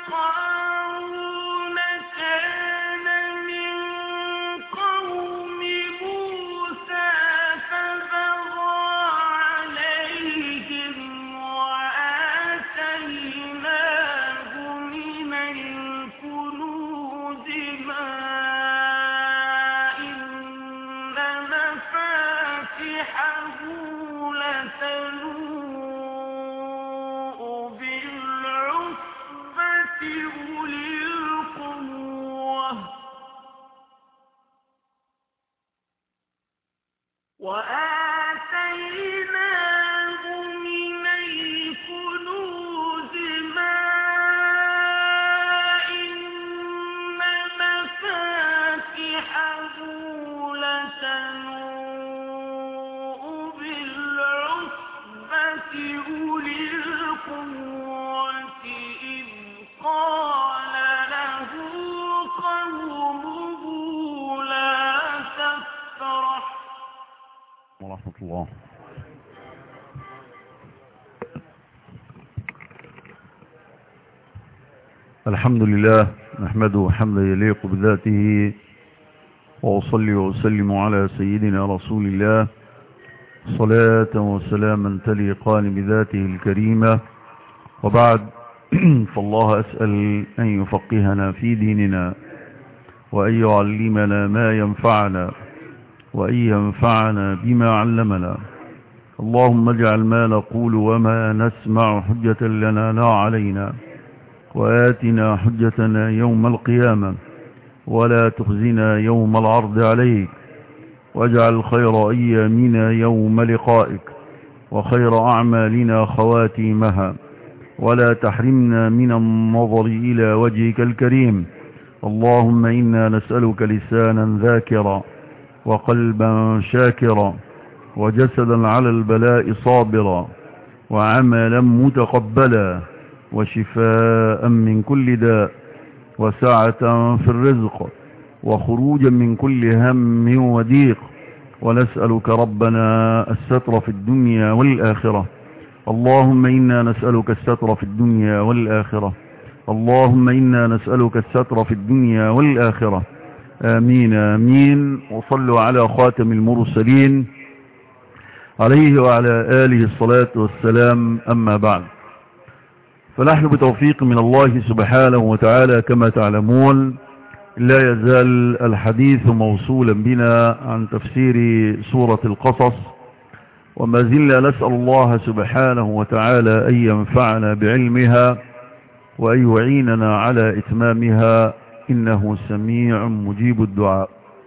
قارون كان من قوم موسى فبغى عليهم وآتيناه من الكنوز ما إن مفاتحه لتنوء بالعصبة أولي القوة وآتيناه من الكنوز ما إن مفاتحه لتنوء بالعصبة أولي القوة إذ قال له قومه لا تفرح ورحمة الله الحمد لله نحمده حمدا يليق بذاته وأصلي وأسلم على سيدنا رسول الله صلاة وسلاما تليقان بذاته الكريمة وبعد فالله أسأل أن يفقهنا في ديننا وأن يعلمنا ما ينفعنا وأن ينفعنا بما علمنا اللهم اجعل ما نقول وما نسمع حجة لنا لا علينا وآتنا حجتنا يوم القيامة ولا تخزنا يوم العرض عليك واجعل خير أيامنا يوم لقائك وخير أعمالنا خواتيمها ولا تحرمنا من النظر إلى وجهك الكريم اللهم إنا نسألك لسانا ذاكرا وقلبا شاكرا وجسدا على البلاء صابرا وعملا متقبلا وشفاء من كل داء وسعة في الرزق وخروجا من كل هم وضيق ونسألك ربنا الستر في الدنيا والآخرة اللهم إنا نسألك الستر في الدنيا والآخرة اللهم إنا نسألك الستر في الدنيا والآخرة آمين آمين وصلوا على خاتم المرسلين عليه وعلى آله الصلاة والسلام أما بعد فنحن بتوفيق من الله سبحانه وتعالى كما تعلمون لا يزال الحديث موصولا بنا عن تفسير سورة القصص وما زلنا نسأل الله سبحانه وتعالى أن ينفعنا بعلمها وأن يعيننا على إتمامها إنه سميع مجيب الدعاء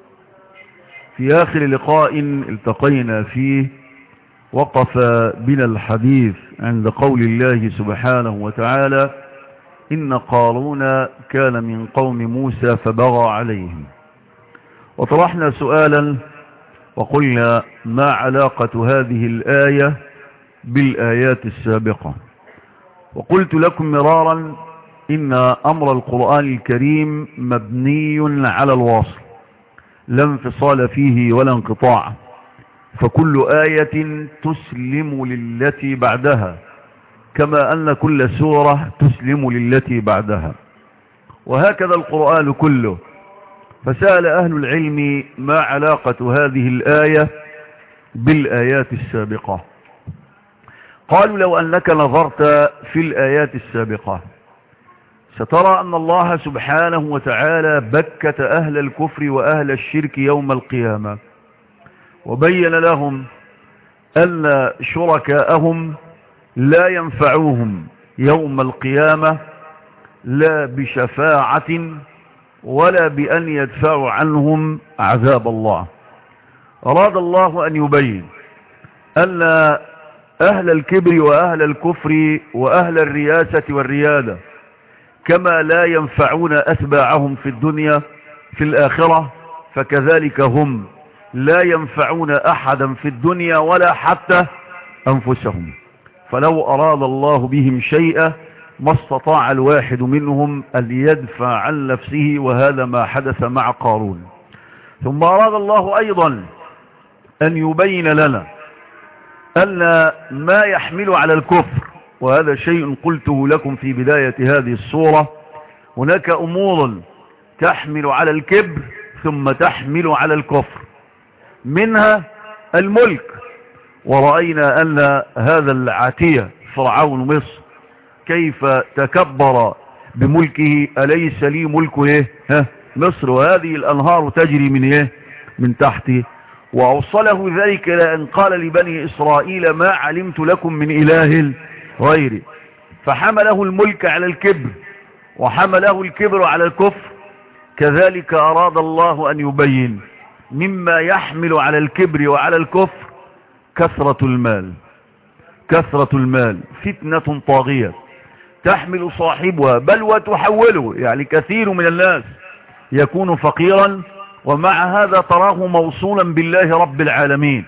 في آخر لقاء التقينا فيه وقف بنا الحديث عند قول الله سبحانه وتعالى إن قارون كان من قوم موسى فبغى عليهم وطرحنا سؤالا وقلنا ما علاقة هذه الآية بالآيات السابقة وقلت لكم مرارا إن أمر القرآن الكريم مبني على الواصل لا انفصال فيه ولا انقطاع فكل آية تسلم للتي بعدها كما أن كل سورة تسلم للتي بعدها وهكذا القرآن كله فسأل أهل العلم ما علاقة هذه الآية بالآيات السابقة قالوا لو أنك نظرت في الآيات السابقة سترى أن الله سبحانه وتعالى بكت أهل الكفر وأهل الشرك يوم القيامة وبين لهم أن شركاءهم لا ينفعوهم يوم القيامة لا بشفاعة ولا بأن يدفعوا عنهم عذاب الله أراد الله أن يبين أن أهل الكبر وأهل الكفر وأهل الرياسة والريادة كما لا ينفعون أتباعهم في الدنيا في الآخرة فكذلك هم لا ينفعون أحدا في الدنيا ولا حتى أنفسهم فلو أراد الله بهم شيئا ما استطاع الواحد منهم أن يدفع عن نفسه وهذا ما حدث مع قارون ثم أراد الله أيضا أن يبين لنا أن ما يحمل على الكفر وهذا شيء قلته لكم في بداية هذه الصورة هناك أمور تحمل على الكبر ثم تحمل على الكفر منها الملك ورأينا أن هذا العاتية فرعون مصر كيف تكبر بملكه أليس لي ملك إيه ها مصر وهذه الأنهار تجري من إيه من تحته وأوصله ذلك إلى أن قال لبني إسرائيل ما علمت لكم من إله غيري فحمله الملك على الكبر وحمله الكبر على الكفر كذلك أراد الله أن يبين مما يحمل على الكبر وعلى الكفر كثرة المال كثرة المال فتنة طاغية تحمل صاحبها بل وتحوله يعني كثير من الناس يكون فقيرا ومع هذا تراه موصولا بالله رب العالمين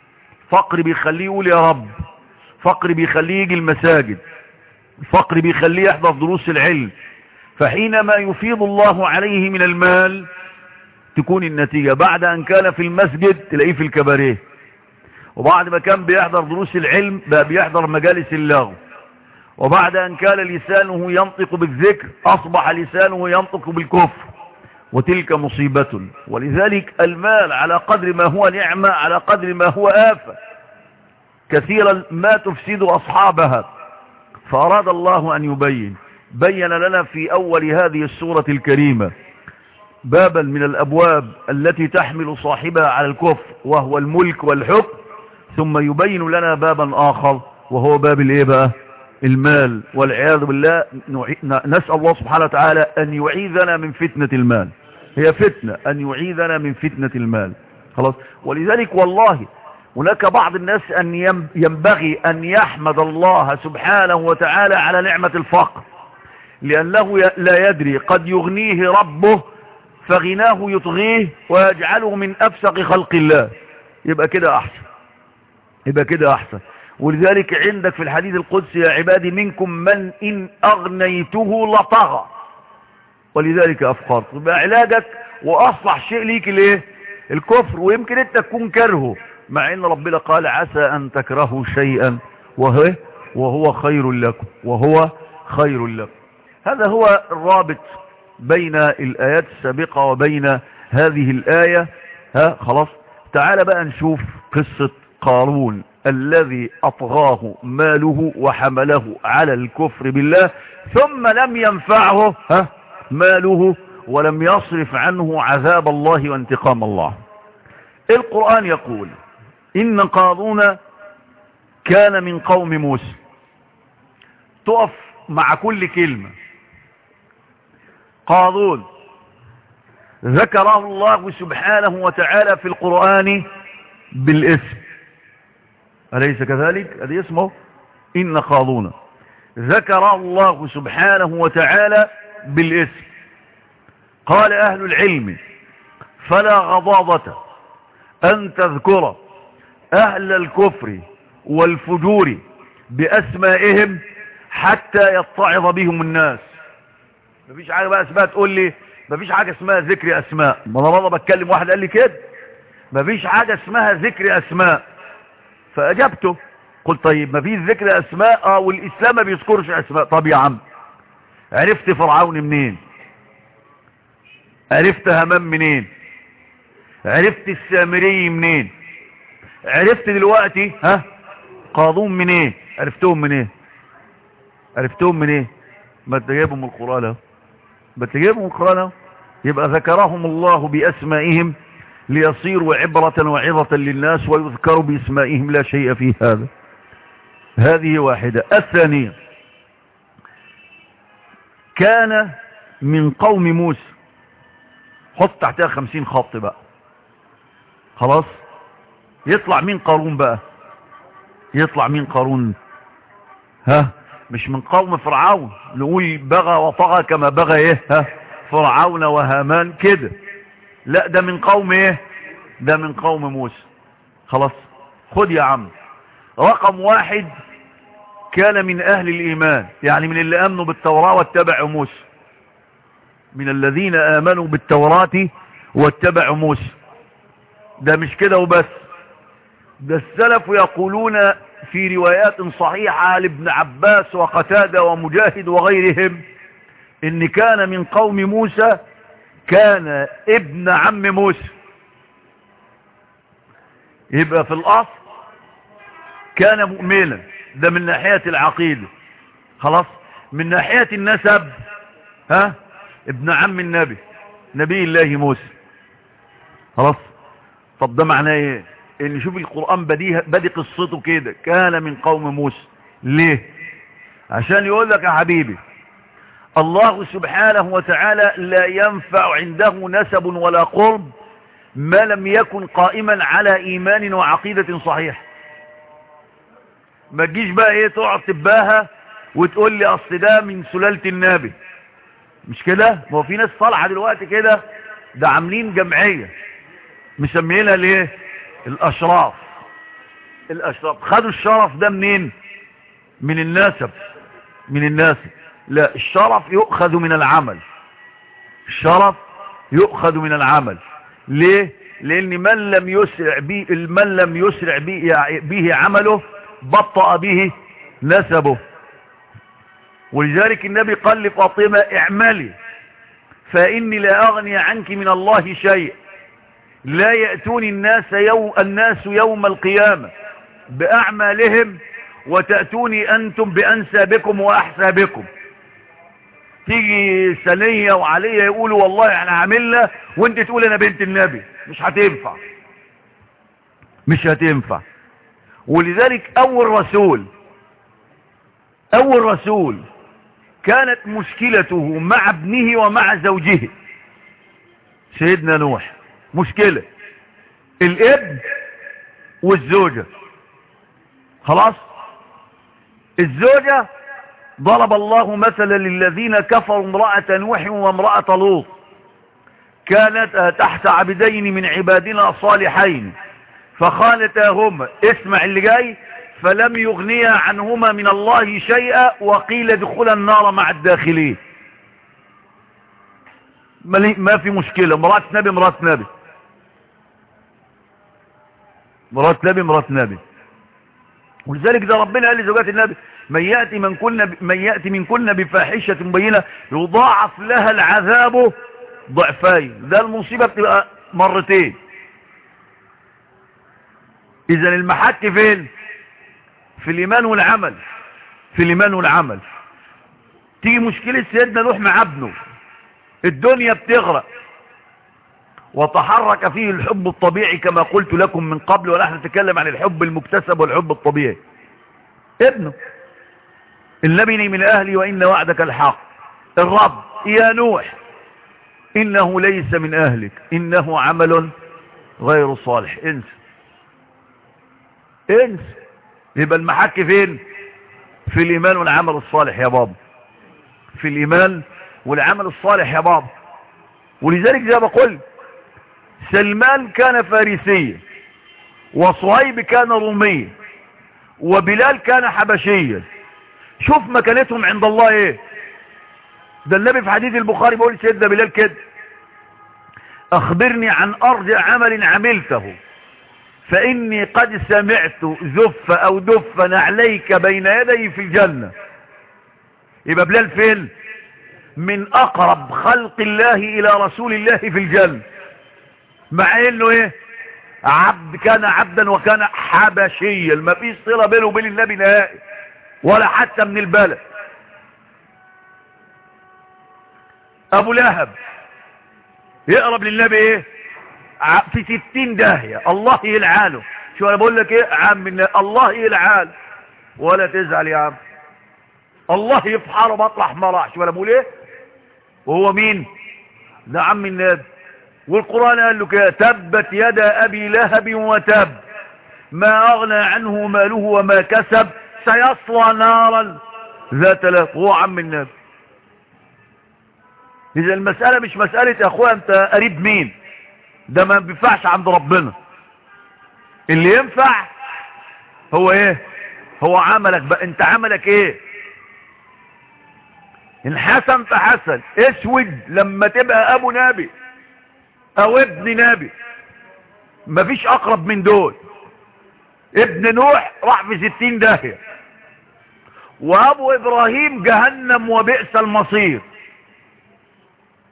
فقر بيخليه يقول يا رب فقر بيخليه يجي المساجد فقر بيخليه يحضر دروس العلم فحينما يفيض الله عليه من المال تكون النتيجة بعد أن كان في المسجد تلاقيه في الكباريه وبعد ما كان بيحضر دروس العلم بقى بيحضر مجالس اللغو وبعد أن كان لسانه ينطق بالذكر أصبح لسانه ينطق بالكفر وتلك مصيبة ولذلك المال على قدر ما هو نعمة على قدر ما هو آفة كثيرا ما تفسد أصحابها فأراد الله أن يبين بين لنا في أول هذه السورة الكريمة بابا من الأبواب التي تحمل صاحبها على الكفر وهو الملك والحكم ثم يبين لنا بابا آخر وهو باب الايه بقى المال والعياذ بالله نسأل الله سبحانه وتعالى أن يعيذنا من فتنة المال هي فتنة أن يعيذنا من فتنة المال خلاص ولذلك والله هناك بعض الناس أن ينبغي أن يحمد الله سبحانه وتعالى على نعمة الفقر لأنه لا يدري قد يغنيه ربه فغناه يطغيه ويجعله من أفسق خلق الله يبقى كده أحسن يبقى كده أحسن ولذلك عندك في الحديث القدسي يا عبادي منكم من إن أغنيته لطغى ولذلك أفقرت يبقى علاجك وأصلح شيء ليك الايه الكفر ويمكن انت تكون كرهه مع ان ربنا قال عسى ان تكرهوا شيئا وهو, وهو خير لكم وهو خير لكم هذا هو الرابط بين الآيات السابقة وبين هذه الآية ها خلاص تعال بقى نشوف قصة قارون الذي أطغاه ماله وحمله على الكفر بالله ثم لم ينفعه ها ماله ولم يصرف عنه عذاب الله وانتقام الله القرآن يقول إن قارون كان من قوم موسى تقف مع كل كلمة قارون ذكره الله سبحانه وتعالى في القرآن بالاسم أليس كذلك هذا اسمه إن قارون ذكر الله سبحانه وتعالى بالاسم قال أهل العلم فلا غضاضة أن تذكر أهل الكفر والفجور بأسمائهم حتى يتعظ بهم الناس مفيش حاجة بقى اسمها تقول لي مفيش حاجة اسمها ذكر أسماء ما أنا مرة بتكلم واحد قال لي كده مفيش حاجة اسمها ذكر أسماء فأجبته قلت طيب مفيش ذكر أسماء اه والإسلام ما بيذكرش أسماء طب يا عم عرفت فرعون منين عرفت همام منين عرفت السامري منين عرفت دلوقتي ها قاضون منين عرفتهم منين عرفتهم منين ما تجيبهم من القرآن اهو ما تجيبهم من القرآن اهو يبقى ذكرهم الله بأسمائهم ليصيروا عبرة وعظة للناس ويذكروا باسمائهم لا شيء في هذا هذه واحدة الثانية كان من قوم موسى حط تحتها خمسين خط بقى خلاص يطلع مين قارون بقى يطلع مين قارون ها مش من قوم فرعون نقول بغى وطغى كما بغى ايه ها فرعون وهامان كده لا ده من قوم ايه ده من قوم موسى خلاص خد يا عم رقم واحد كان من اهل الايمان يعني من اللي امنوا بالتوراة واتبعوا موسى من الذين امنوا بالتوراة واتبعوا موسى ده مش كده وبس ده السلف يقولون في روايات صحيحة لابن عباس وقتادة ومجاهد وغيرهم ان كان من قوم موسى كان ابن عم موسى يبقى في الاصل كان مؤمنا ده من ناحية العقيدة خلاص من ناحية النسب ها ابن عم النبي نبي الله موسى خلاص طب ده معناه ايه ان شوف القرآن بديه بدي قصته كده كان من قوم موسى ليه عشان يقول لك يا حبيبي الله سبحانه وتعالى لا ينفع عنده نسب ولا قرب ما لم يكن قائما على ايمان وعقيدة صحيح ما تجيش بقى ايه تقعد تباها وتقول لي اصل ده من سلالة النبي مش كده ما هو في ناس طالعه دلوقتي كده ده عاملين جمعية مسميينها ليه الاشراف الاشراف خدوا الشرف ده منين من النسب من الناسب لا الشرف يؤخذ من العمل الشرف يؤخذ من العمل ليه لان من لم يسرع به من لم يسرع به, به عمله بطأ به نسبه ولذلك النبي قال لفاطمة اعملي فإني لا أغني عنك من الله شيء لا يأتوني الناس يوم, الناس يوم القيامة بأعمالهم وتأتوني أنتم بأنسابكم وأحسابكم تيجي سنية وعلية يقولوا والله احنا عاملنا وانت تقول انا بنت النبي مش هتنفع مش هتنفع ولذلك اول رسول اول رسول كانت مشكلته مع ابنه ومع زوجه سيدنا نوح مشكلة الابن والزوجة خلاص الزوجة ضرب الله مثلا للذين كفروا امرأة نوح وامرأة لوط كانت تحت عبدين من عبادنا صالحين فخانتاهما اسمع اللي جاي فلم يغنيا عنهما من الله شيئا وقيل ادخلا النار مع الداخلين ما في مشكلة مرات نبي مرات نبي مرات نبي مرات نبي ولذلك ده ربنا قال لزوجات النبي من يأتي من كن من يأتي من كن بفاحشة مبينة يضاعف لها العذاب ضعفين ده المصيبة بتبقى مرتين اذا المحك فين في الايمان والعمل في الايمان والعمل تيجي مشكلة سيدنا نوح مع ابنه الدنيا بتغرق وتحرك فيه الحب الطبيعي كما قلت لكم من قبل ونحن نتكلم عن الحب المكتسب والحب الطبيعي ابنه النبي من اهلي وان وعدك الحق الرب يا نوح انه ليس من اهلك انه عمل غير صالح انس انس يبقى المحك فين في الايمان والعمل الصالح يا بابا في الايمان والعمل الصالح يا بابا ولذلك زي ما قلت سلمان كان فارسيا وصهيب كان روميا وبلال كان حبشيا شوف مكانتهم عند الله ايه ده النبي في حديث البخاري بيقول سيدنا بلال كده اخبرني عن ارض عمل عملته فاني قد سمعت زف او دفا عليك بين يدي في الجنة يبقى بلال فين من اقرب خلق الله الى رسول الله في الجنة مع انه ايه عبد كان عبدا وكان حبشيا ما فيش صلة بينه وبين النبي نهائي ولا حتى من البلد ابو لهب يقرب للنبي ايه في ستين داهية الله يلعانه شو انا بقول لك ايه عم الله يلعان ولا تزعل يا عم الله يفحره مطرح ما راح شو انا بقول ايه وهو مين ده عم النبي والقرآن قال له كده تبت يد ابي لهب وتب ما اغنى عنه ماله وما كسب سيصلى نارا ذات لهب هو عم النبي اذا المسألة مش مسألة يا اخويا انت قريب مين ده ما بينفعش عند ربنا اللي ينفع هو ايه هو عملك بقى انت عملك ايه ان حسن فحسن اسود لما تبقى ابو نبي او ابن نبي مفيش اقرب من دول ابن نوح راح في ستين داهية وابو ابراهيم جهنم وبئس المصير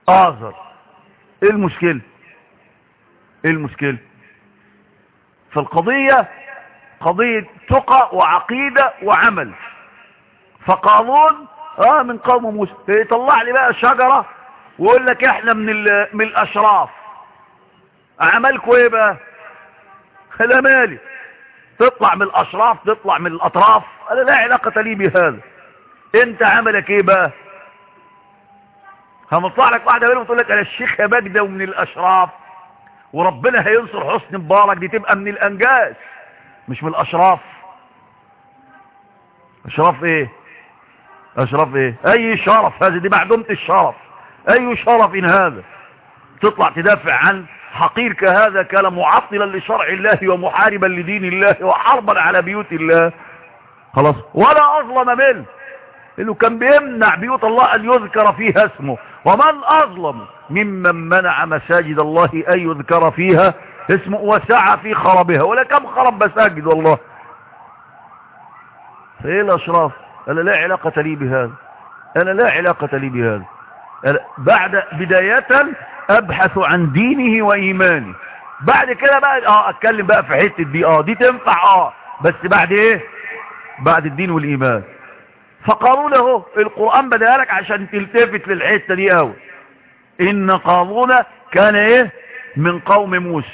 آزر ايه المشكلة ايه المشكلة فالقضية قضية تقى وعقيدة وعمل فقانون اه من قوم موسى يطلع لي بقى شجرة ويقول لك احنا من ال- من الاشراف اعمالكم ايه بقى انا مالي تطلع من الاشراف تطلع من الاطراف انا لا علاقة لي بهذا انت عملك ايه بقى هنطلع لك واحدة منهم تقول لك انا الشيخ يا بجدة ومن الاشراف وربنا هينصر حسن مبارك دي تبقى من الانجاز مش من الاشراف اشراف ايه اشراف ايه اي شرف هذه دي معدومة الشرف اي شرف هذا تطلع تدافع عن حقير كهذا كان معطلا لشرع الله ومحاربا لدين الله وحربا على بيوت الله خلاص ولا اظلم منه انه كان بيمنع بيوت الله ان يذكر فيها اسمه ومن اظلم ممن منع مساجد الله ان يذكر فيها اسمه وسعى في خربها ولا كم خرب مساجد والله فايه الاشراف انا لا علاقة لي بهذا انا لا علاقة لي بهذا أنا بعد بداية ابحث عن دينه وايمانه بعد كده بقى اه اتكلم بقى في حتة دي اه دي تنفع اه بس بعد ايه بعد الدين والايمان فقارون اهو القرآن بدأ لك عشان تلتفت للحتة دي قوي ان قارون كان ايه من قوم موسى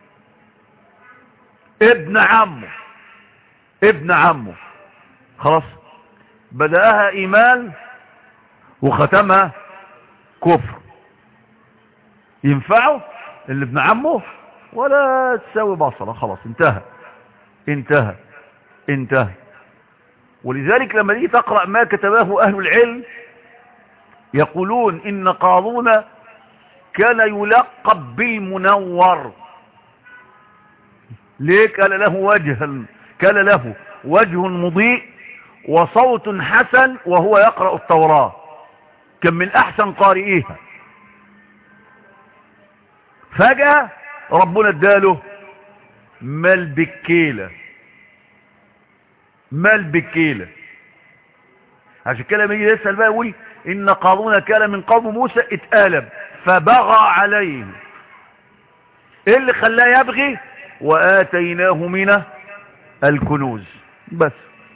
ابن عمه ابن عمه خلاص بدأها ايمان وختمها كفر ينفعه اللي ابن عمه ولا تساوي بصره خلاص انتهى انتهى انتهى ولذلك لما تيجي تقرأ ما كتبه أهل العلم يقولون إن قارون كان يلقب بالمنور ليه كان له وجها كان له وجه مضيء وصوت حسن وهو يقرأ التوراة كان من أحسن قارئيها فجأة ربنا اداله مال بالكيله مال بالكيلة عشان كده لما يجي يسأل بقى يقول إن قارون كان من قوم موسى اتقلب فبغى عليه ايه اللي خلاه يبغي وآتيناه من الكنوز بس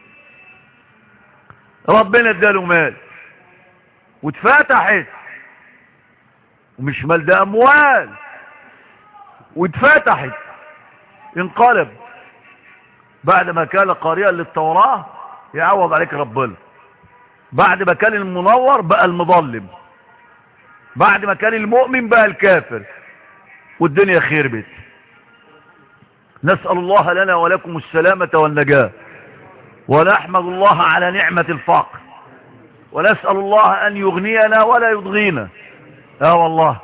ربنا اداله مال واتفتحت ومش مال ده اموال واتفتحت انقلب بعد ما كان قارئا للتوراة يعوض عليك ربنا بعد ما كان المنور بقى المظلم بعد ما كان المؤمن بقى الكافر والدنيا خربت نسأل الله لنا ولكم السلامة والنجاة ونحمد الله على نعمة الفقر ونسأل الله أن يغنينا ولا يضغينا اه والله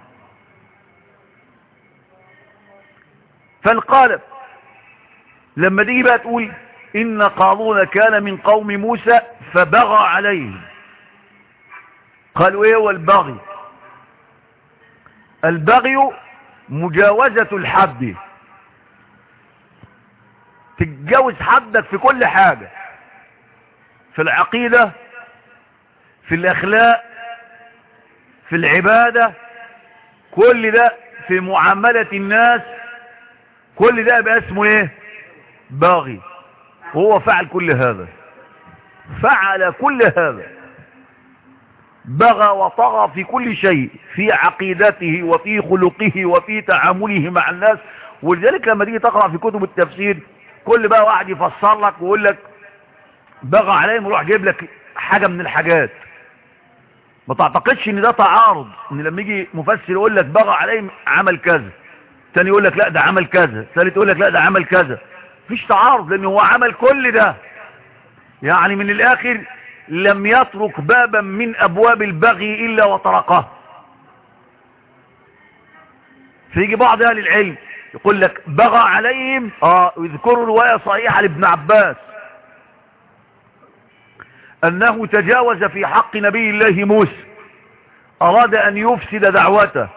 فالقالب لما تيجي بقى تقول إن قارون كان من قوم موسى فبغى عليهم قالوا ايه هو البغي البغي مجاوزة الحد تتجاوز حدك في كل حاجة في العقيدة في الأخلاق في العبادة كل ده في معاملة الناس كل ده يبقى اسمه ايه باغي وهو فعل كل هذا فعل كل هذا بغى وطغى في كل شيء في عقيدته وفي خلقه وفي تعامله مع الناس ولذلك لما تيجي تقرأ في كتب التفسير كل بقى واحد يفسر لك ويقول لك بغى عليهم ويروح جايب لك حاجة من الحاجات ما تعتقدش ان ده تعارض ان لما يجي مفسر يقول لك بغى عليهم عمل كذا تاني يقول لك لا ده عمل كذا ثالث يقول لك لا ده عمل كذا مفيش تعارض لان هو عمل كل ده يعني من الاخر لم يترك بابا من ابواب البغي الا وطرقه فيجي بعض اهل العلم يقول لك بغى عليهم اه يذكروا رواية صحيحة لابن عباس انه تجاوز في حق نبي الله موسى اراد ان يفسد دعوته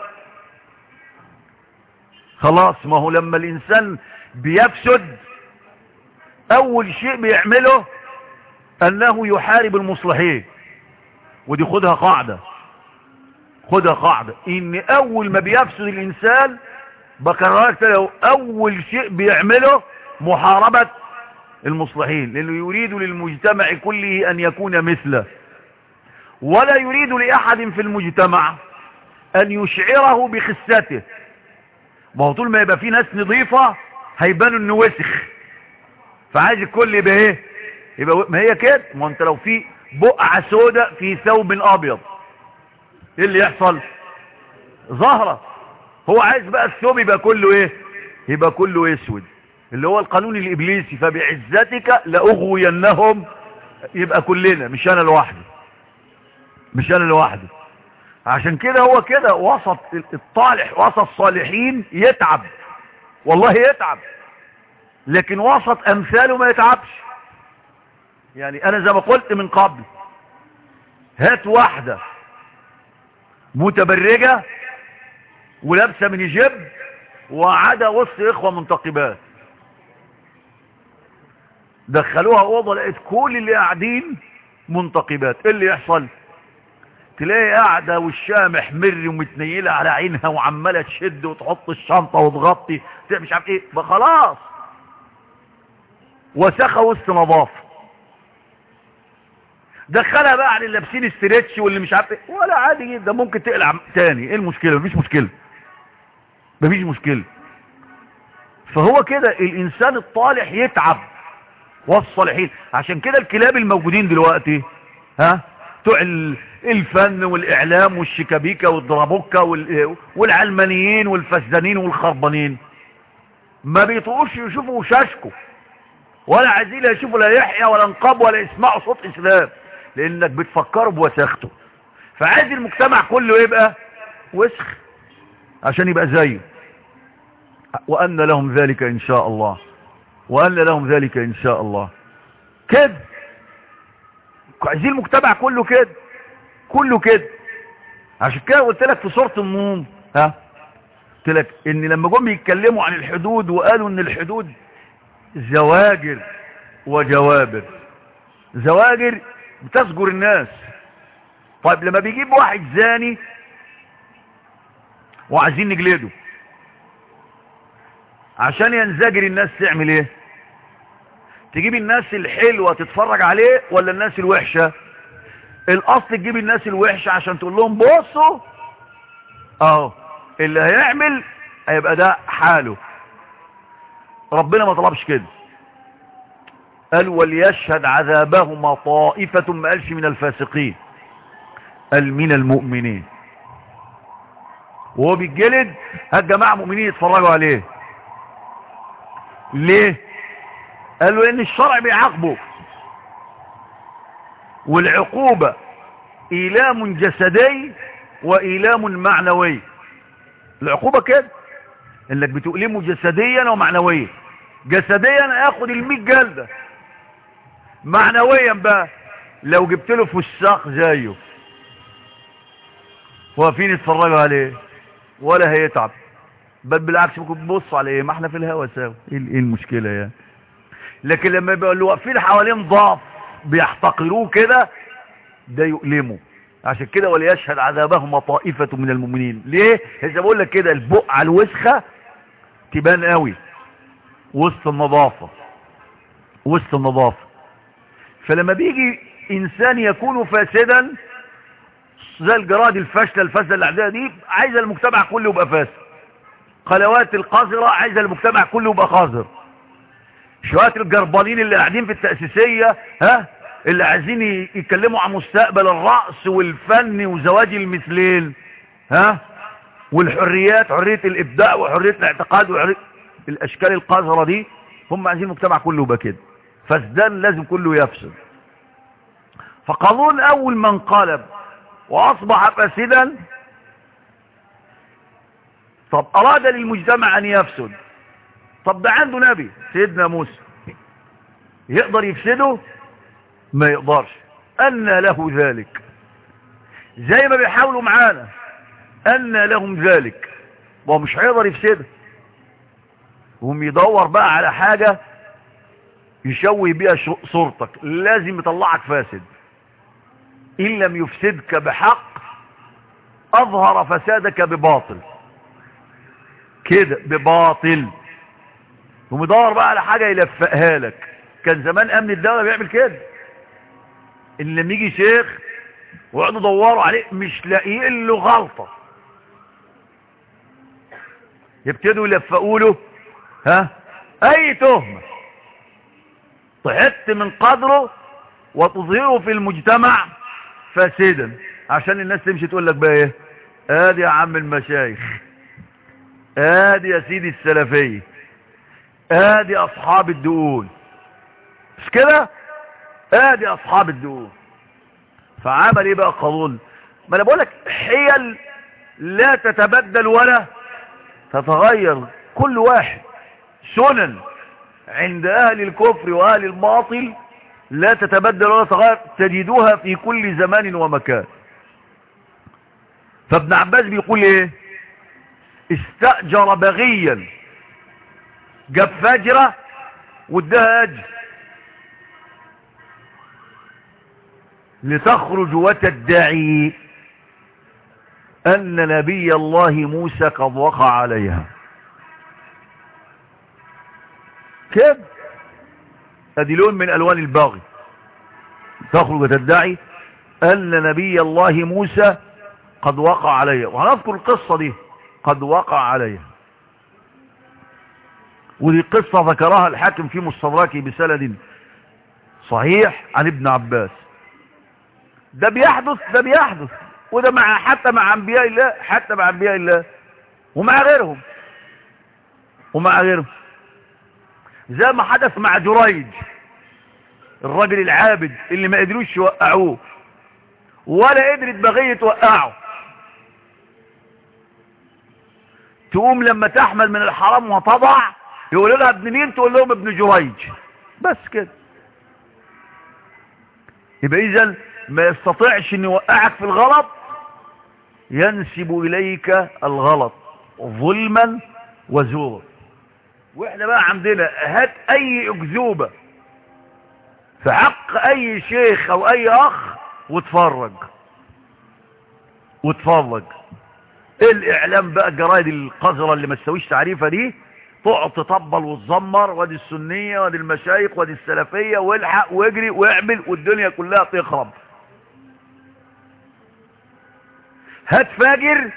خلاص ما هو لما الانسان بيفسد اول شيء بيعمله انه يحارب المصلحين ودي خدها قاعدة خدها قاعدة ان اول ما بيفسد الانسان بكررك له اول شيء بيعمله محاربة المصلحين لانه يريد للمجتمع كله ان يكون مثله ولا يريد لاحد في المجتمع ان يشعره بخسته ما هو طول ما يبقى في ناس نظيفة هيبانوا انه وسخ فعايز الكل يبقى ايه يبقى ما هي كده ما انت لو في بقعة سوداء في ثوب ابيض ايه اللي يحصل ظهرة هو عايز بقى الثوب يبقى كله ايه يبقى كله اسود اللي هو القانون الابليسي فبعزتك لاغوينهم يبقى كلنا مش انا لوحدي مش انا لوحدي عشان كده هو كده وسط الطالح وسط الصالحين يتعب والله يتعب لكن وسط امثاله ما يتعبش يعني انا زي ما قلت من قبل هات واحدة متبرجة ولابسة من جيب وعدا وسط اخوة منتقبات دخلوها اوضه لقيت كل اللي قاعدين منتقبات ايه اللي يحصل تلاقي قاعده وشها محمر ومتنيله على عينها وعماله تشد وتحط الشنطه وتغطي مش عارف ايه خلاص وسخه وسط نظافه دخلها بقى على اللي لابسين استريتش واللي مش عارف ايه ولا عادي جدا ممكن تقلع تاني ايه المشكله مفيش مشكله مفيش مشكله فهو كده الانسان الطالح يتعب والصالحين عشان كده الكلاب الموجودين دلوقتي ها بتوع الفن والاعلام والشيكابيكا والدرابوكا والعلمانيين والفسدانين والخربانين ما بيطقوش يشوفوا وشاشكوا ولا عايزين يشوفوا لا يحيى ولا نقاب ولا يسمعوا صوت اسلام لانك بتفكروا بوساخته فعايز المجتمع كله يبقى وسخ عشان يبقى زيه وان لهم ذلك ان شاء الله وأن لهم ذلك إن شاء الله كده عايزين المجتمع كله كده كله كده عشان كده قلت لك في سورة النوم ها قلت لك ان لما جم يتكلموا عن الحدود وقالوا ان الحدود زواجر وجوابر زواجر بتزجر الناس طيب لما بيجيب واحد زاني وعايزين نجلده عشان ينزجر الناس تعمل ايه تجيب الناس الحلوة تتفرج عليه ولا الناس الوحشة الاصل تجيب الناس الوحشة عشان تقول لهم بصوا اهو اللي هيعمل هيبقى ده حاله ربنا ما طلبش كده قال وليشهد عذابهما طائفة ما قالش من الفاسقين قال من المؤمنين وهو بيتجلد هات جماعة مؤمنين يتفرجوا عليه ليه قالوا ان الشرع بيعاقبه والعقوبة ايلام جسدي وايلام معنوي العقوبة كده انك بتؤلمه جسديا ومعنويا جسديا اخد المية جلدة معنويا بقى لو جبت له فساق زيه واقفين يتفرجوا عليه ولا هيتعب بل بالعكس ممكن تبص على ايه ما احنا في الهوا سوا ايه ايه المشكله يعني لكن لما يبقوا اللي واقفين حوالين ضعف بيحتقروه كده ده يؤلمه عشان كده وليشهد عذابهما طائفة من المؤمنين ليه اذا بقول لك كده البقعة الوسخة تبان قوي وسط النظافة وسط النظافة فلما بيجي انسان يكون فاسدا زي الجراد الفاشلة الفاسدة اللي عندها دي عايزة المجتمع كله يبقى فاسد قنوات القذرة عايزة المجتمع كله يبقى قذر شوية الجربانين اللي قاعدين في التأسيسية ها اللي عايزين يتكلموا عن مستقبل الرأس والفن وزواج المثلين ها والحريات حرية الإبداع وحرية الاعتقاد وحرية الأشكال القذرة دي هم عايزين المجتمع كله يبقى كده فسدان لازم كله يفسد فقانون أول ما انقلب وأصبح فاسدا طب أراد للمجتمع أن يفسد طب ده عنده نبي سيدنا موسى يقدر يفسده ما يقدرش أن له ذلك زي ما بيحاولوا معانا أن لهم ذلك وهو مش هيقدر يفسده وهم يدور بقى على حاجة يشوي بيها صورتك لازم يطلعك فاسد إن لم يفسدك بحق اظهر فسادك بباطل كده بباطل ومدور بقى على حاجة يلفقها لك كان زمان امن الدولة بيعمل كده ان لما يجي شيخ ويقعدوا يدوروا عليه مش لاقيين له غلطة يبتدوا يلفقوا له ها اي تهمة تحط من قدره وتظهره في المجتمع فاسدا عشان الناس تمشي تقول لك بقى ايه ادي يا عم المشايخ ادي يا سيدي السلفية ادي اصحاب الدقون مش كده ادي اصحاب الدقون فعمل ايه بقى قانون ما انا بقولك حيل لا تتبدل ولا تتغير كل واحد سنن عند اهل الكفر واهل الباطل لا تتبدل ولا تتغير تجدوها في كل زمان ومكان فابن عباس بيقول ايه استأجر بغيا جاب فجرة واداها اجر لتخرج وتدعي ان نبي الله موسى قد وقع عليها كده ادي لون من الوان الباغي تخرج وتدعي ان نبي الله موسى قد وقع عليها وهنذكر القصة دي قد وقع عليها ودي قصة ذكرها الحاكم في مستدركه بسند صحيح عن ابن عباس ده بيحدث ده بيحدث وده مع حتى مع انبياء الله حتى مع انبياء الله ومع غيرهم ومع غيرهم زي ما حدث مع جريج الراجل العابد اللي ما قدروش يوقعوه ولا قدرت بغية توقعه تقوم لما تحمل من الحرام وتضع يقولوا لها ابن مين تقول لهم ابن جريج بس كده يبقى اذا ما يستطيعش ان يوقعك في الغلط ينسب اليك الغلط ظلما وزورا واحنا بقى عندنا هات اي اكذوبة في حق اي شيخ او اي اخ واتفرج واتفرج الاعلام بقى الجرايد القذرة اللي ما تسويش تعريفها دي تقعد تطبل وتزمر وادي السنية وادي المشايخ وادي السلفية والحق واجري واعمل والدنيا كلها تخرب هات فاجر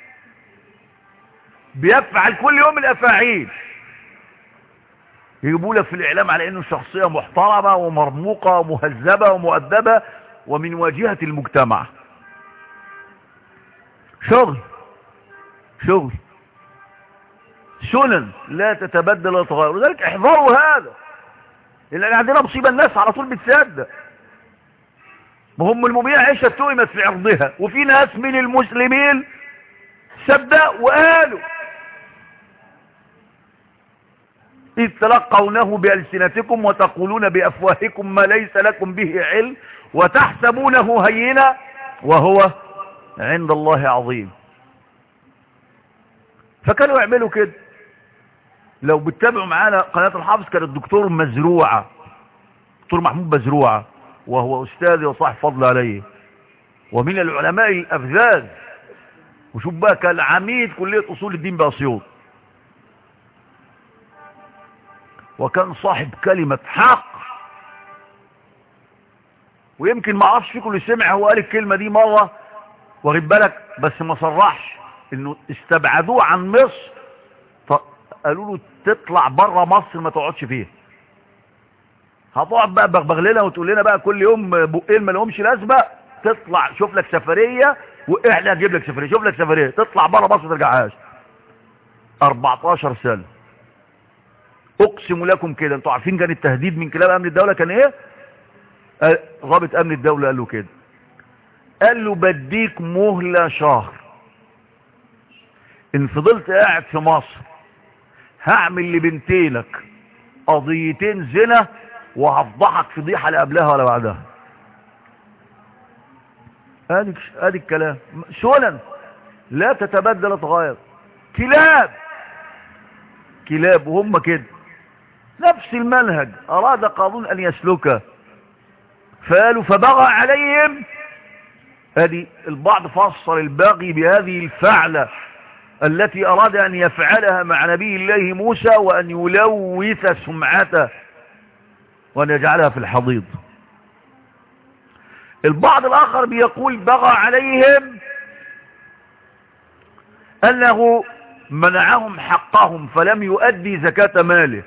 بيفعل كل يوم الافاعيل يجيبوا لك في الاعلام على انه شخصية محترمة ومرموقة ومهذبة ومؤدبة ومن واجهة المجتمع شغل شغل سنن لا تتبدل ولا تتغير ولذلك احذروا هذا لان عندنا مصيبة الناس على طول بتصدق وهم المبيع عيشة اتهمت في عرضها وفي ناس من المسلمين صدق وقالوا إذ تلقونه بألسنتكم وتقولون بأفواهكم ما ليس لكم به علم وتحسبونه هينا وهو عند الله عظيم فكانوا يعملوا كده لو بتتابعوا معانا قناة الحافظ كان الدكتور مزروعة دكتور محمود مزروعة وهو أستاذي وصاحب فضل عليه ومن العلماء الأفذاذ وشوف بقى كان عميد كلية أصول الدين بأسيوط وكان صاحب كلمة حق ويمكن ما اعرفش فيكم اللي سمع هو قال الكلمة دي مرة واخد بالك بس ما صرحش انه استبعدوه عن مصر قالوا له تطلع بره مصر ما تقعدش فيها هتقعد بقى بغبغ لنا وتقول لنا بقى كل يوم بقين ما لهمش لازمه تطلع شوف لك سفريه واحنا هنجيب لك سفريه شوف لك سفريه تطلع بره مصر ما ترجعهاش 14 سنه اقسم لكم كده انتوا عارفين كان التهديد من كلاب امن الدوله كان ايه ضابط امن الدوله قال له كده قال له بديك مهله شهر ان فضلت قاعد في مصر هعمل لبنتينك قضيتين زنا وهفضحك فضيحه لا قبلها ولا بعدها ادي ادي الكلام سنن لا تتبدل وتغير كلاب كلاب وهم كده نفس المنهج اراد قانون ان يسلكه فقالوا فبغى عليهم ادي البعض فسر الباغي بهذه الفعلة التي اراد ان يفعلها مع نبي الله موسى وان يلوث سمعته وان يجعلها في الحضيض البعض الاخر بيقول بغى عليهم انه منعهم حقهم فلم يؤدي زكاة ماله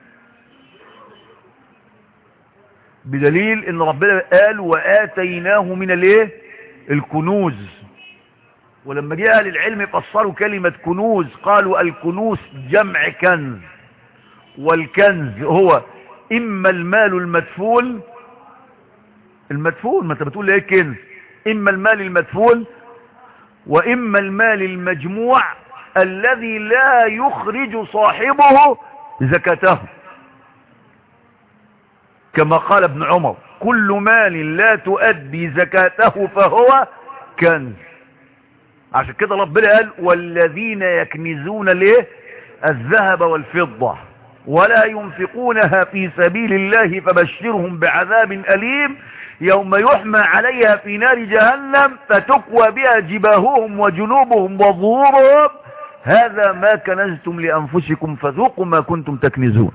بدليل ان ربنا قال وآتيناه من الايه الكنوز ولما جاء اهل العلم فسروا كلمة كنوز قالوا الكنوز جمع كنز والكنز هو اما المال المدفون المدفون ما انت بتقول ايه كنز اما المال المدفون واما المال المجموع الذي لا يخرج صاحبه زكاته كما قال ابن عمر كل مال لا تؤدي زكاته فهو كنز عشان كده ربنا قال والذين يكنزون ليه الذهب والفضة ولا ينفقونها في سبيل الله فبشرهم بعذاب أليم يوم يحمى عليها في نار جهنم فتكوى بها جباههم وجنوبهم وظهورهم هذا ما كنزتم لأنفسكم فذوقوا ما كنتم تكنزون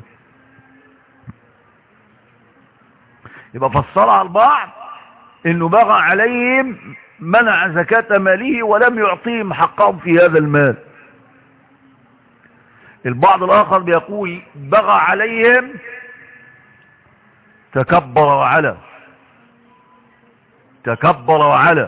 يبقى فسرها البعض انه بغى عليهم منع زكاة ماله ولم يعطيهم حقهم في هذا المال البعض الاخر بيقول بغى عليهم تكبر وعلى تكبر وعلى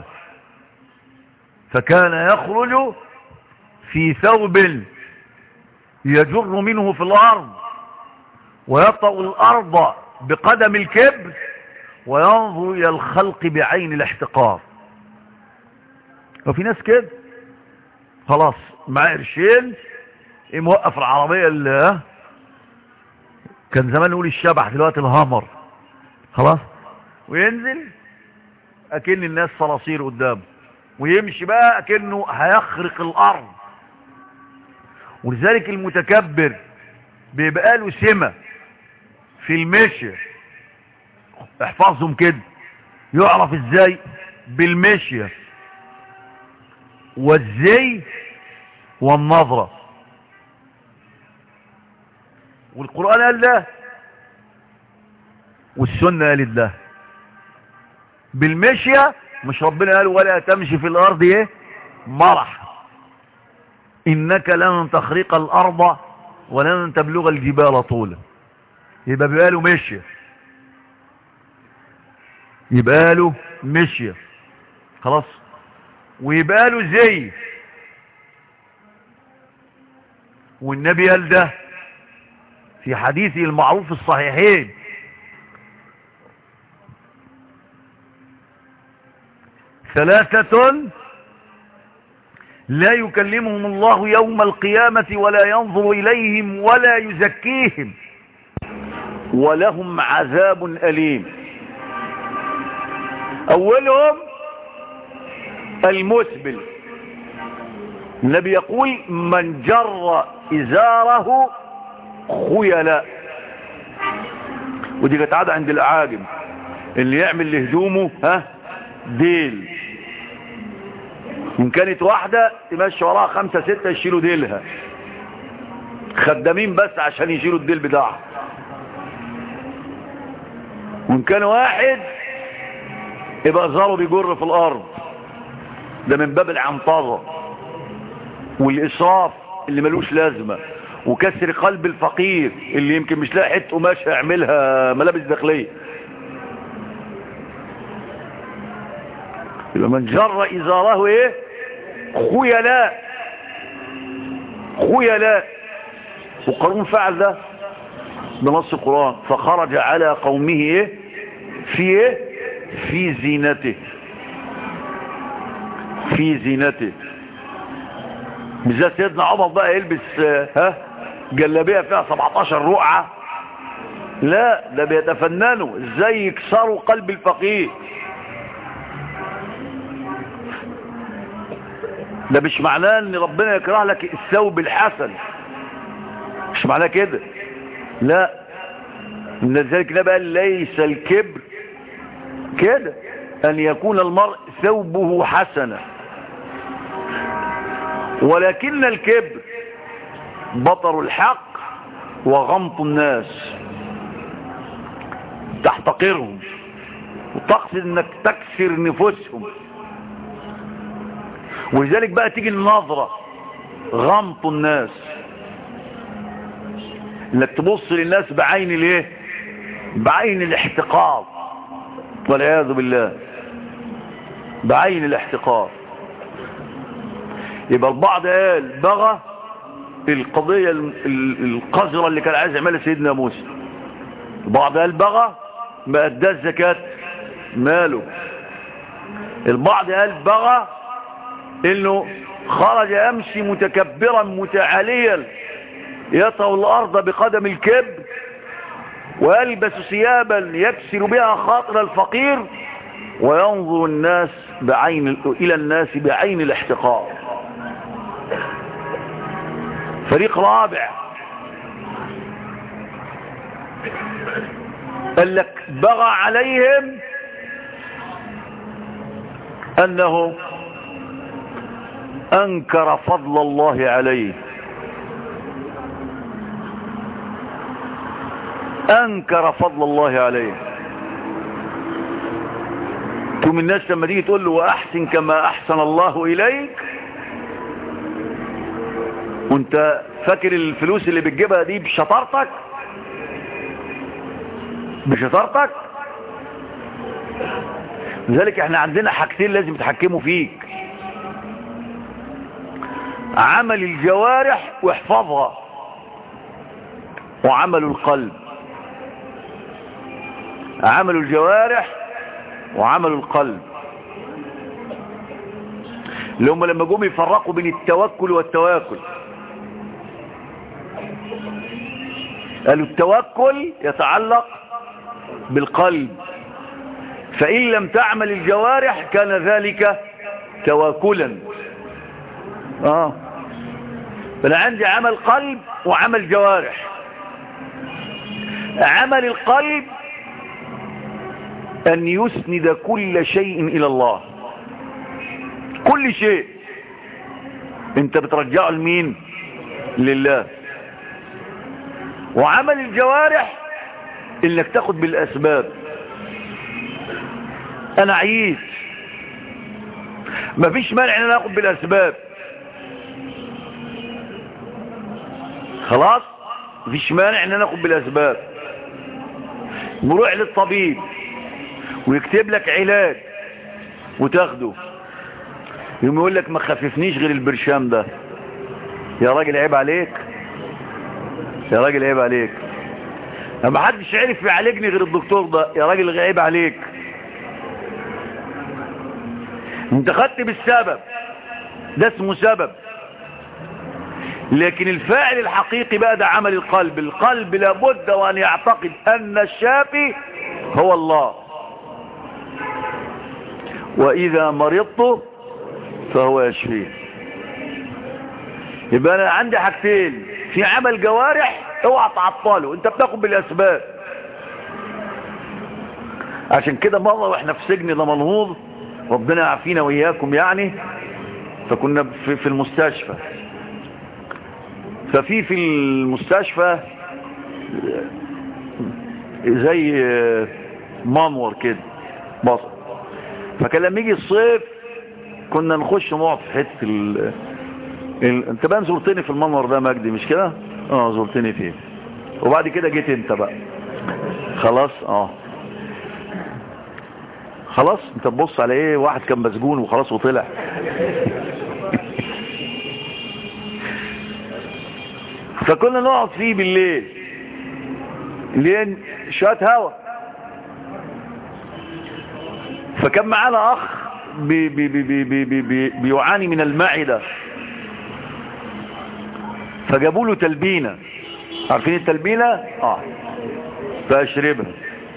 فكان يخرج في ثوب يجر منه في الارض ويطأ الارض بقدم الكبر وينظر الى الخلق بعين الاحتقار وفي ناس كده خلاص معاه قرشين ايه موقف العربية اللي كان زمان نقول الشبح دلوقتي الهامر خلاص وينزل اكن الناس صراصير قدامه ويمشي بقى اكنه هيخرق الارض ولذلك المتكبر بيبقى له سمة في المشي احفظهم كده يعرف ازاي بالمشية والزي والنظرة والقرآن قال له والسنة قالت له بالمشية مش ربنا قال ولا تمشي في الارض ايه مرح انك لن تخرق الارض ولن تبلغ الجبال طولا يبقى بقاله مشية يبقى له مشية خلاص ويبقى له زي والنبي قال ده في حديثه المعروف الصحيحين ثلاثة لا يكلمهم الله يوم القيامة ولا ينظر إليهم ولا يزكيهم ولهم عذاب أليم أولهم المسبل النبي يقول من جر إزاره خيلاء ودي كانت عادة عند الأعاجم اللي يعمل لهدومه ها ديل ان كانت واحدة تمشي وراها خمسة ستة يشيلوا ديلها خدامين بس عشان يشيلوا الديل بتاعها وان كان واحد يبقى زاره بيجر في الارض ده من باب العنطرة والاسراف اللي ملوش لازمة وكسر قلب الفقير اللي يمكن مش لاقي حته قماش هيعملها ملابس داخليه يبقى من جر ازاره ايه خيلاء خيلاء وقارون فعل ده بنص القرآن فخرج على قومه ايه في ايه في زينته في زينته بالذات سيدنا عمر بقى يلبس ها جلابيه فيها 17 رقعه لا ده بيتفننوا ازاي يكسروا قلب الفقير ده مش معناه ان ربنا يكره لك الثوب الحسن مش معناه كده لا من ذلك ده بقى ليس الكبر كده أن يكون المرء ثوبه حسنا ولكن الكبر بطر الحق وغمط الناس تحتقرهم وتقصد انك تكسر نفوسهم ولذلك بقى تيجي النظرة غمط الناس انك تبص للناس بعين الايه بعين الاحتقار والعياذ بالله بعين الاحتقار يبقى البعض قال بغى القضية القذرة اللي كان عايز يعملها سيدنا موسى البعض قال بغى ما ادى الزكاة ماله البعض قال بغى انه خرج يمشي متكبرا متعاليا يطأ الارض بقدم الكبر ويلبس ثيابا يكسر بها خاطر الفقير وينظر الناس بعين الى الناس بعين الاحتقار فريق رابع قال لك بغى عليهم انه انكر فضل الله عليه انكر فضل الله عليه تقوم الناس لما تيجي تقول له واحسن كما احسن الله اليك وانت فاكر الفلوس اللي بتجيبها دي بشطارتك بشطارتك لذلك احنا عندنا حاجتين لازم يتحكموا فيك عمل الجوارح واحفظها وعمل القلب عمل الجوارح وعمل القلب اللي هم لما جم يفرقوا بين التوكل والتواكل قالوا التوكل يتعلق بالقلب فإن لم تعمل الجوارح كان ذلك تواكلا آه فأنا عندي عمل قلب وعمل جوارح عمل القلب أن يسند كل شيء إلى الله كل شيء انت بترجعه لمين لله وعمل الجوارح انك تاخد بالاسباب انا عييت مفيش مانع ان انا اخد بالاسباب خلاص مفيش مانع ان انا اخد بالاسباب نروح للطبيب ويكتب لك علاج وتاخده يوم يقول لك ما خففنيش غير البرشام ده يا راجل عيب عليك يا راجل عيب عليك ما حدش عرف يعالجني غير الدكتور ده يا راجل عيب عليك انت خدت بالسبب ده اسمه سبب لكن الفاعل الحقيقي بقى ده عمل القلب القلب لابد وان يعتقد ان الشافي هو الله واذا مرضت فهو يشفيه يبقى انا عندي حاجتين في عمل جوارح اوعى تعطله انت بتاخد بالاسباب عشان كده مرة واحنا في سجن دمنهور ربنا يعافينا واياكم يعني فكنا في, في المستشفى ففي في المستشفى زي منور كده بصر فكان لما يجي الصيف كنا نخش نقعد في حته ال... ال... انت بقى زرتني في المنور ده مجدي مش كده اه زرتني فيه وبعد كده جيت انت بقى خلاص اه خلاص انت تبص على ايه واحد كان مسجون وخلاص وطلع فكنا نقعد فيه بالليل لين شويه هوا فكان معانا اخ بي بي بي بي بي بي بي بيعاني من المعدة فجابوا له تلبينة عارفين التلبينة اه فاشربها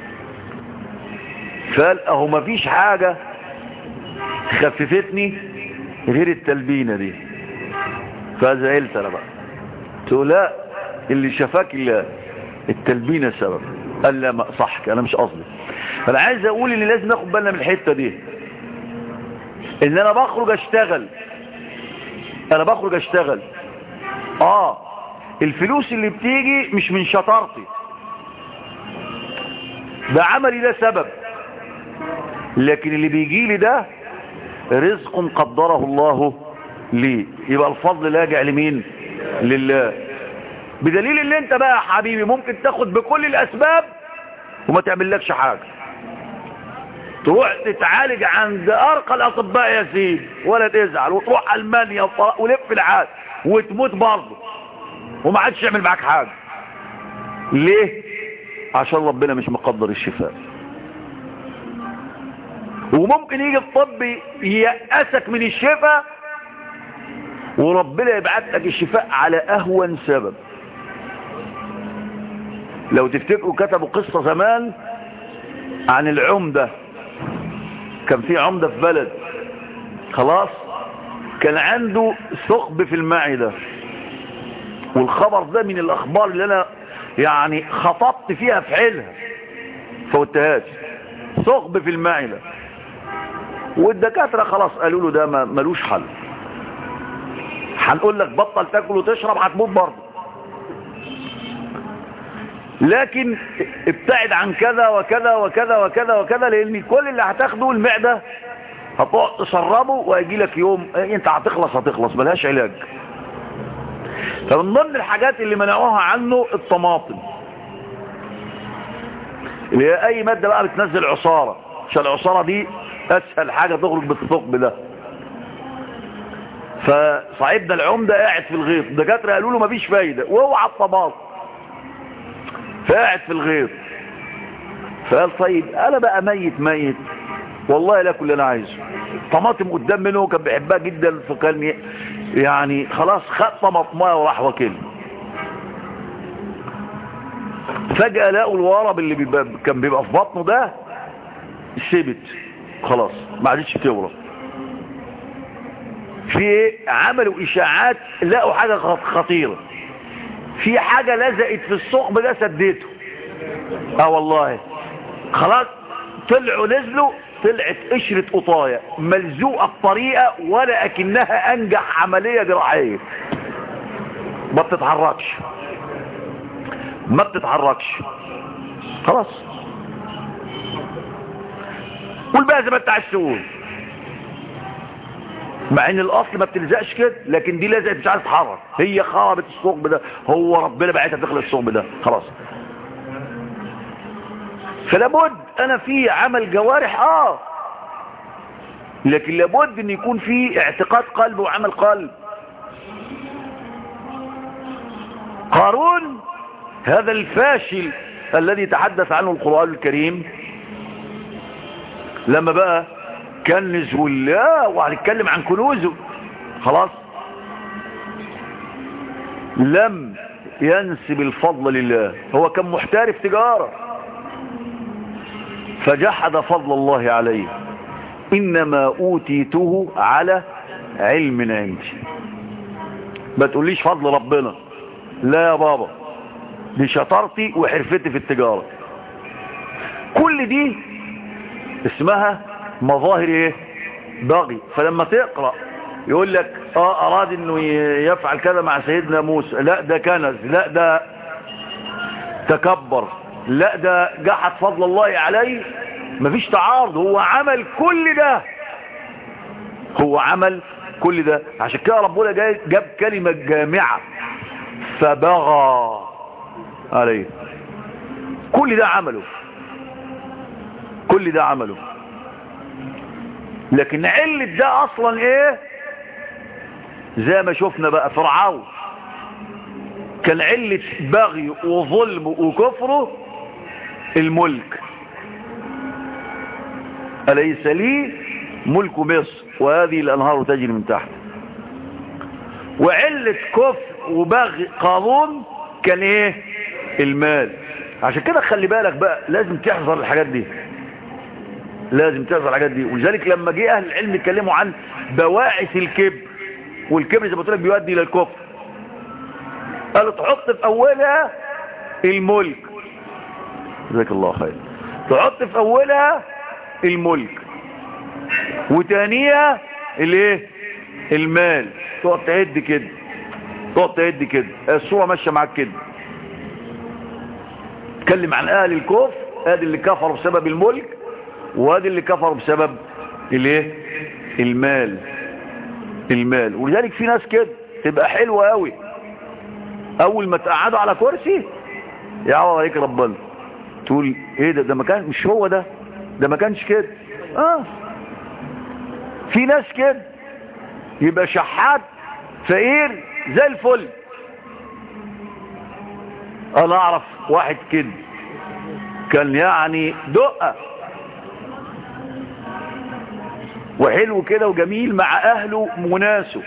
فقال اهو مفيش حاجة خففتني غير التلبينة دي فزعلت انا بقى تقول لا اللي شفاك الا التلبينة سبب قال لا ما صحك انا مش قصدي فانا عايز اقول ان لازم ناخد بالنا من الحته دي ان انا بخرج اشتغل انا بخرج اشتغل اه الفلوس اللي بتيجي مش من شطارتي ده عملي ده سبب لكن اللي بيجي لي ده رزق قدره الله لي يبقى الفضل لاجع لمين لله بدليل ان انت بقى يا حبيبي ممكن تاخد بكل الاسباب وما تعملكش حاجة تروح تتعالج عند ارقى الاطباء يا سيدي ولا تزعل وتروح المانيا ولف العالم وتموت برضه وما عادش يعمل معاك حاجة ليه عشان ربنا مش مقدر الشفاء وممكن يجي الطب ييأسك من الشفاء وربنا يبعت لك الشفاء على اهون سبب لو تفتكروا كتبوا قصة زمان عن العمدة كان في عمدة في بلد خلاص كان عنده ثقب في المعدة والخبر ده من الاخبار اللي انا يعني خطبت فيها في حيلها فوتهاش ثقب في المعدة والدكاترة خلاص قالوا له ده ملوش حل هنقول لك بطل تاكل وتشرب هتموت برضه لكن ابتعد عن كذا وكذا وكذا وكذا وكذا لان كل اللي هتاخده المعدة هتقعد تشربه ويجي لك يوم انت هتخلص هتخلص ملهاش علاج فمن ضمن الحاجات اللي منعوها عنه الطماطم اللي هي اي مادة بقى بتنزل عصارة عشان العصارة دي اسهل حاجة تخرج بالثقب ده فصاحبنا العمدة قاعد في الغيط الدكاتره قالوا له مفيش فايدة وهو على الطماطم فقاعد في الغيط فقال طيب انا بقى ميت ميت والله لا كل انا عايزه طماطم قدام منه كان بيحبها جدا فكان يعني خلاص خد طماطمايه وراح واكل فجأة لقوا الورم اللي بيبقى كان بيبقى في بطنه ده سبت خلاص ما عادتش تورم في ايه عملوا اشاعات لقوا حاجة خطيرة في حاجة لزقت في الثقب ده سديته اه والله خلاص طلعوا نزلوا طلعت قشرة قطاية ملزوقة بطريقة ولا اكنها انجح عملية جراحية ما بتتحركش ما بتتحركش خلاص قول بقى زي ما انت عايز تقول مع ان الاصل ما بتلزقش كده لكن دي لزقت مش عارف تتحرك هي خربت الثقب ده هو ربنا بعتها تخلق الثقب ده خلاص فلابد انا في عمل جوارح اه لكن لابد ان يكون في اعتقاد قلب وعمل قلب قارون هذا الفاشل الذي تحدث عنه القرآن الكريم لما بقى كنز ولا وهنتكلم عن كنوزه خلاص لم ينسب الفضل لله هو كان محترف تجارة فجحد فضل الله عليه إنما أوتيته على علم عندي ما تقوليش فضل ربنا لا يا بابا دي شطارتي وحرفتي في التجارة كل دي اسمها مظاهر ايه بغي فلما تقرأ يقول لك اه اراد انه يفعل كذا مع سيدنا موسى لا ده كنز لا ده تكبر لا ده جحد فضل الله عليه مفيش تعارض هو عمل كل ده هو عمل كل ده عشان كده ربنا جاب كلمة جامعة فبغى عليه كل ده عمله كل ده عمله لكن علة ده اصلا ايه زي ما شفنا بقى فرعون كان علة بغي وظلم وكفره الملك أليس لي ملك مصر وهذه الأنهار تجري من تحت وعلة كفر وبغي قارون كان ايه المال عشان كده خلي بالك بقى لازم تحذر الحاجات دي لازم تحذر الحاجات دي ولذلك لما جه اهل العلم يتكلموا عن بواعث الكبر والكبر زي ما قلت لك بيؤدي الى الكفر قالوا تحط في اولها الملك جزاك الله خير تحط في اولها الملك وتانيها الايه المال تقعد تعد كده تقعد تعد كده الصورة ماشية معاك كده تكلم عن اهل الكفر ادي اللي كفروا بسبب الملك وادي اللي كفروا بسبب الايه المال المال ولذلك في ناس كده تبقى حلوة قوي اول ما تقعدوا على كرسي يعوض عليك ربنا تقول ايه ده ده ما كان مش هو ده ده ما كانش كده اه في ناس كده يبقى شحات فقير زي الفل انا اعرف واحد كده كان يعني دقة وحلو كده وجميل مع اهله وناسه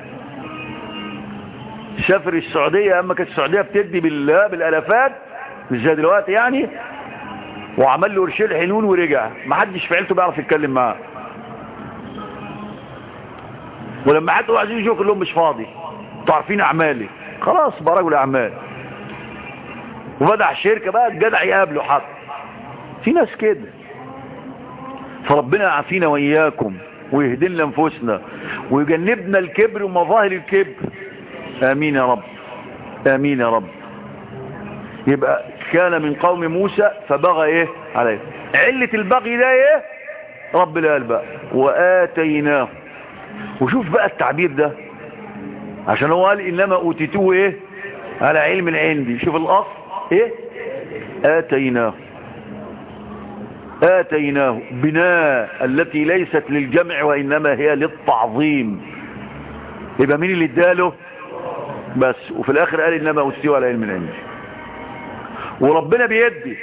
سافر السعودية اما كانت السعودية بتدي بال- بالالافات مش زي دلوقتي يعني وعمل له قرشين حنون ورجع ما حدش في عيلته بيعرف يتكلم معاه ولما حد عايزين يشوف كلهم مش فاضي انتوا عارفين اعمالي خلاص بقى رجل اعمال وفتح شركه بقى الجدع يقابله حد في ناس كده فربنا يعافينا واياكم ويهدلنا انفسنا ويجنبنا الكبر ومظاهر الكبر امين يا رب امين يا رب يبقى كان من قوم موسى فبغى ايه عليه علة البغي ده ايه رب قال بقى واتيناه وشوف بقى التعبير ده عشان هو قال انما اوتيتوه ايه على علم عندي شوف الاصل ايه اتيناه آتيناه بناء التي ليست للجمع وإنما هي للتعظيم يبقى مين اللي اداله بس وفي الآخر قال إنما أوتيتوه على علم عندي وربنا بيدي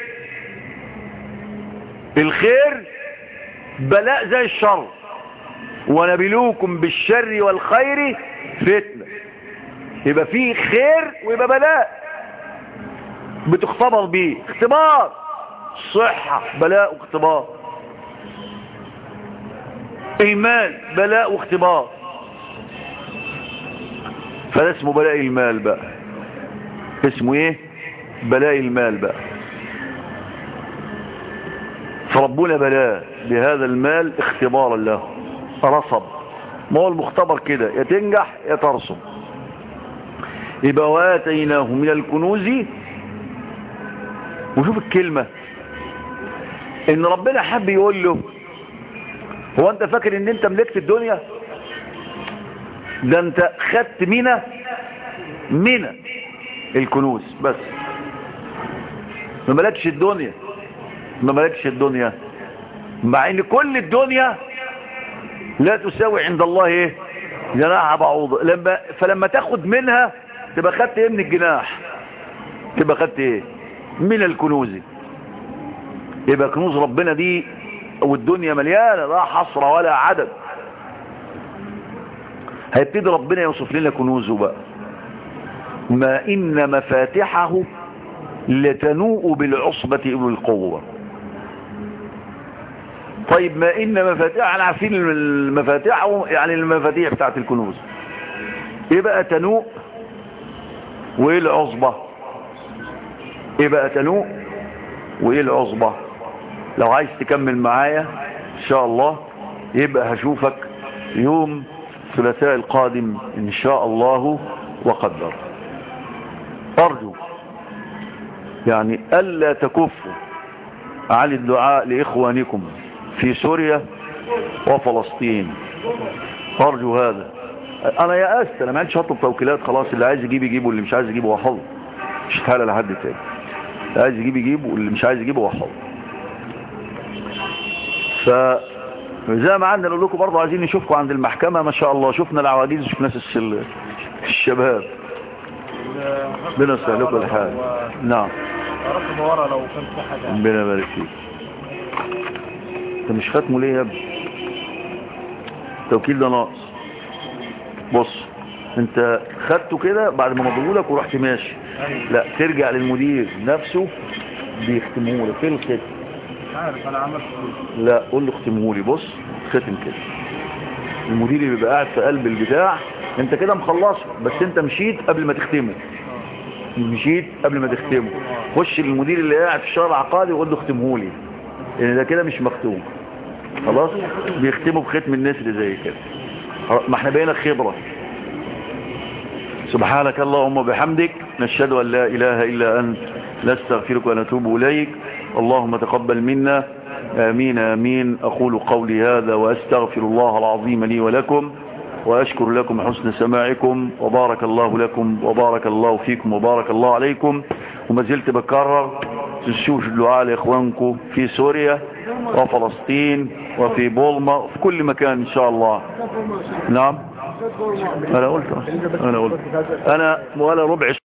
الخير بلاء زي الشر ونبلوكم بالشر والخير فتنة يبقى فيه خير ويبقى بلاء بتختبر بيه اختبار صحة بلاء واختبار المال بلاء واختبار فده اسمه بلاء المال بقى اسمه ايه بلاء المال بقى فربنا بلاء بهذا المال اختبارا له رصب ما هو المختبر كده يا تنجح يا ترسم يبقى واتيناه من الكنوز وشوف الكلمة ان ربنا حب يقول له هو انت فاكر ان انت ملكت الدنيا ده انت خدت منى منى الكنوز بس ما ملكش الدنيا ما ملكش الدنيا مع ان كل الدنيا لا تساوي عند الله ايه جناح بعوض لما فلما تاخد منها تبقى خدت ايه من الجناح تبقى خدت ايه من الكنوز يبقى كنوز ربنا دي والدنيا مليانه لا حصر ولا عدد هيبتدي ربنا يوصف لنا كنوزه بقى ما ان مفاتحه لتنوء بالعصبة اولي القوة طيب ما ان مفاتيح احنا عارفين المفاتيح يعني المفاتيح بتاعت الكنوز ايه بقى تنوء وايه العصبة ايه بقى تنوء وايه العصبة لو عايز تكمل معايا ان شاء الله يبقى هشوفك يوم الثلاثاء القادم ان شاء الله وقدر ارجو يعني الا تكفوا عن الدعاء لاخوانكم في سوريا وفلسطين ارجو هذا انا يأست انا ما عنديش هطلب توكيلات خلاص اللي عايز يجيب يجيبه واللي مش عايز يجيبه وحظ مش هتحال لحد تاني اللي عايز يجيب يجيبه واللي مش عايز يجيبه وحظ ف زي ما عندنا نقول لكم برضه عايزين نشوفكم عند المحكمة ما شاء الله شفنا العواجيز وشفنا ناس الشباب ربنا يسهل لكم الحال نعم رقم ورا لو كان في حاجة ربنا يبارك فيك انت مش ختمه ليه يا ابني التوكيل ده ناقص بص انت خدته كده بعد ما مضغوا لك ورحت ماشي لا ترجع للمدير نفسه بيختمه لك فين الختم مش عارف انا عملت ايه لا قول له اختمه لي بص ختم كده المدير اللي بيبقى قاعد في قلب البتاع انت كده مخلصه بس انت مشيت قبل ما تختمه مشيت قبل ما تختمه خش للمدير اللي قاعد في الشهر العقاري وقول له اختمه لي لان ده كده مش مختوم خلاص بيختموا بختم النسر زي كده ما احنا بقينا خبرة سبحانك اللهم وبحمدك نشهد ان لا اله الا انت نستغفرك ونتوب اليك اللهم تقبل منا امين امين اقول قولي هذا واستغفر الله العظيم لي ولكم واشكر لكم حسن سماعكم وبارك الله لكم وبارك الله فيكم وبارك الله عليكم وما زلت بكرر تشوف الدعاء لاخوانكم في سوريا وفلسطين وفي بولما وفي كل مكان ان شاء الله نعم انا قلت انا قلت انا ولا ربع